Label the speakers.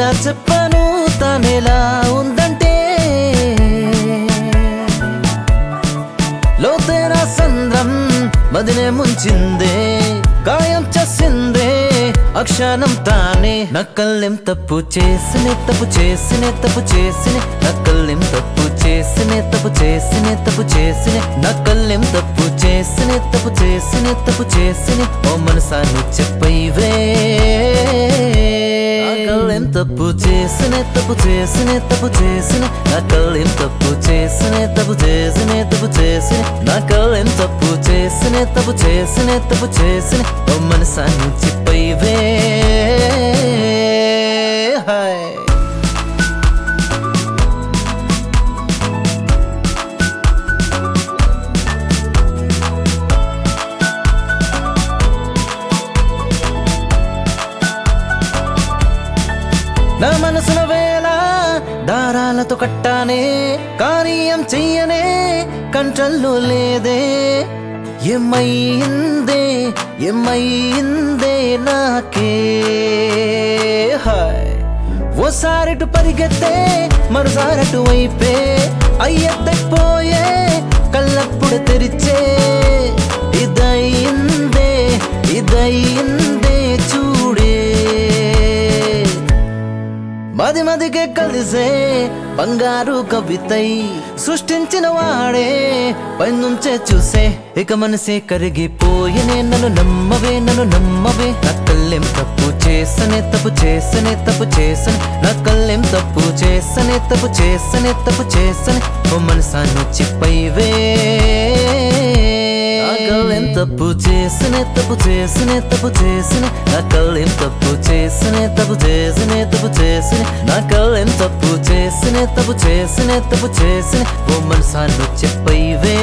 Speaker 1: ఎలా చెప్పను తానెలా ఉందంటే లోతైన సంద్రం మదినే ముంచిందే గాయం చేసిందే అక్షణం తానే నక్కల్లేం తప్పు చేసినే తప్పు చేసినే తప్పు చేసినే నక్కల్లేం తప్పు చేసినే తప్పు చేసినే తప్పు చేసినే నక్కల్లేం తప్పు చేసినే తప్పు చేసినే తప్పు చేసినే ఓ మనసాను చెప్పైవే నక్కల్లేం తప్పు చేసినే తప్పు చేసినే తప్పు చేసినే నక్కల్లేం తప్పు చేసినే తప్పు చేసినే తప్పు చేసినే నక్కల్లేం తప్పు చేసినే తప్పు చేసినే తప్పు చేసినే ఓ మనసాను చెప్పైవే హాయ్ నా మనసున వేళ దారాలతో కట్టానే కార్యం చెయ్యనే కంట్రల్లో లేదే ఏమైందే ఏమైందే నాకే హాయ్ ఓసారిటు పరిగెత్తే మరోసారటు వైపే అయ్యెత్తపోయే కళ్ళప్పుడు తెరిచే ఇదయిందే ఇదయిందే చూడే మది మదికే కలిసే బంగారు కవితై సృష్టించిన వాడే పైనుంచే చూసే ఇక మనసే కరిగిపోయినే నన్ను నమ్మవే నన్ను నమ్మవే నా కళ్ళెం తప్పు చేసనే తప్పు చేసనే తప్పు చేసనే నా కళ్ళెం తప్పు చేసనే తప్పు చేసనే తప్పు చేసనే ఓ మనసాను చిప్పైవే నాకల్లేం తప్పు చేసినే తప్పు చేసినే తప్పు చేసినే నాకల్లేం తప్పు చేసినే తప్పు చేసినే తప్పు చేసినే నాకల్లేం తప్పు చేసినే తప్పు చేసినే తప్పు చేసినే ఓ మనసాను చెప్పైవే